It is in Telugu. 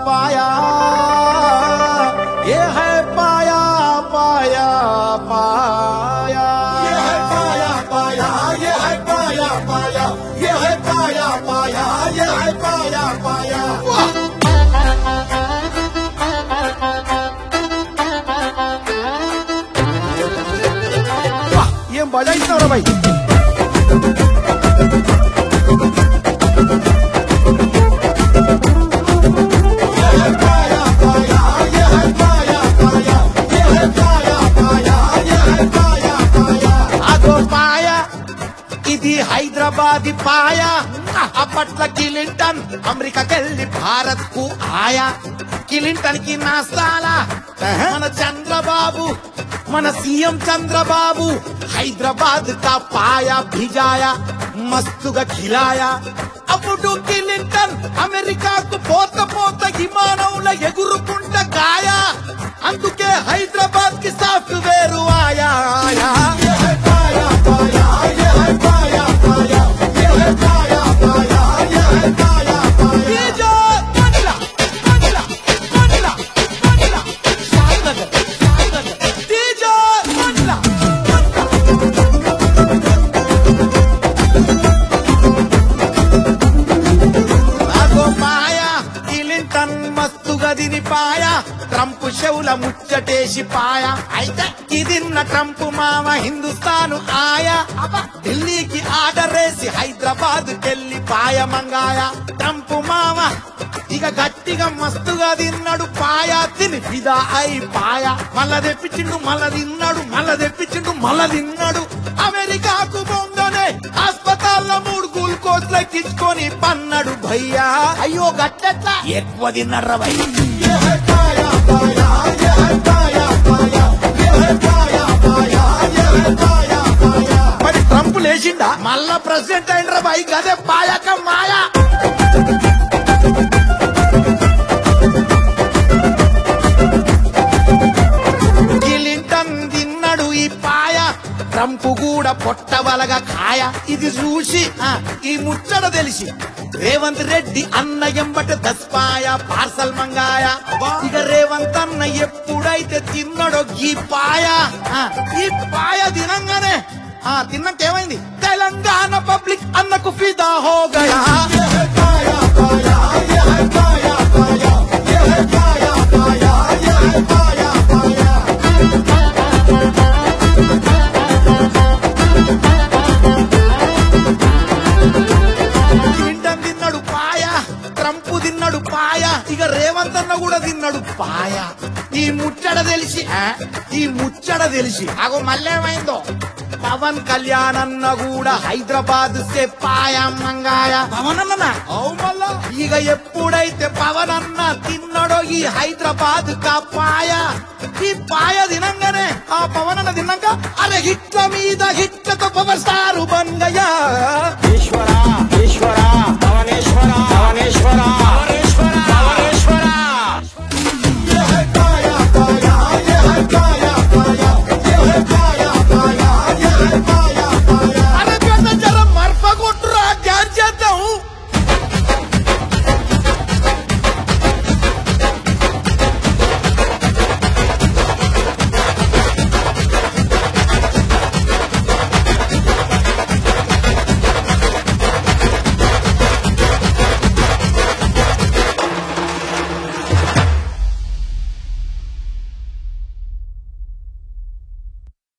पाया ये है पाया पाया पाया ये है पाया पाया ये है पाया पाया ये है पाया पाया ये है पाया पाया वाह, ఏం బజాయిస్తున్నారా భయ్ ये है पाया पाया ये है पाया पाया ये है पाया पाया ये है पाया पाया అదో పాయ ఇది హైదరాబాద్ పాయ అప్పట్ల కిలింటన్ అమెరికాకెళ్ళి భారత్ కు ఆయా కిలింటన్ కి నాస్తాలా మన చంద్రబాబు మన సీఎం చంద్రబాబు హైదరాబాద్ కా పాయ భిజాయా మస్తుగా ఖిలాయా అప్పుడు కిలింటన్ అమెరికాకు పోత పోత విమానంలో ఎగురుకుంట గాయా అందుకే హైదరాబాద్ కి సాఫ్ట్వేర్ ఆయా ఆయా ये है पाया पाया ये है पाया पाया ये है पाया पाया ये है पाया पाया डीजे मंडला मंडला मंडला मंडला शाहनगर शाहनगर डीजे मंडला అగో పాయ క్లింటన్ మస్తుగా దిని పాయ ట్రంప్ చెవుల ముచ్చటేసి పాయ అయితే ఇదిన్న ట్రంప్ మామ హిందుస్థాను ఆయా అబ్బా, ఢిల్లీకి ఆర్డర్ వేసి హైదరాబాద్ కెళ్ళి పాయ మంగాయ ట్రంప్ మామ ఇక గట్టిగా మస్తుగా తిన్నాడు పాయ తిని ఫిదా అయి పాయ మళ్ళ తెప్పించిండు మళ్ళ తిన్నాడు మళ్ళ తెప్పించిండు మళ్ళ తిన్నాడు అమెరికాకు బొంగనే హాస్పిటల్లో మూడు గ్లూకోజ్ లెక్కించుకొని పన్నాడు భయ్యా అయ్యో గట్లెట్లా ఎక్కువ తిన్నారా భయ్య ये है पाया पाया ये है पाया पाया ये है पाया पाया ये है पाया पाया మరి ట్రంప్ లేచిండా మళ్ళా ప్రెసిడెంట్ అయినరా భయ్ గదే పాయక మాయా క్లింటన్ తిన్నాడు ఈ పాయ ట్రంప్ కూడా పొట్టవలగా కాయ ఇది చూసి ఆ, ఈ ముచ్చట తెలిసి రేవంత్ రెడ్డి అన్న ఎంబట దస్పాయ పార్సల్ మంగాయ ఇక రేవంత్ అన్న ఎప్పుడైతే తిన్నాడో ఈ పాయ ఆ, ఈ పాయ తినంగానే ఆ తిన్నాక ఏమైంది తెలంగాణ పబ్లిక్ అన్నకు ఫిదా హో గయా ये है पाया पाया ये है पाया पाया ये है पाया पाया ये है पाया पाया క్లింటన్ తిన్నాడు పాయ ట్రంప్ తిన్నాడు పాయ ఇక రేవంత్ అన్న కూడా తిన్నాడు పాయ ఈ ముచ్చట తెలిసి ఆ, ఈ ముచ్చట తెలిసి అగో మళ్ళేమైందో పవన్ కళ్యాణ్ అన్న కూడా హైదరాబాద్ సే పాయ మంగాయ పవన్ అన్న అవు మళ్ళా ఇక ఎప్పుడైతే పవన్ అన్న తిన్నాడో ఈ హైదరాబాద్ కా పాయ ఈ పాయ తినంగానే ఆ పవన్ అన్న తిన్నాక అరే హిట్ల మీద హిట్లతో పవర్ స్టార్ బంగయ్యా ఈశ్వర ఈశ్వర పవనేశ్వర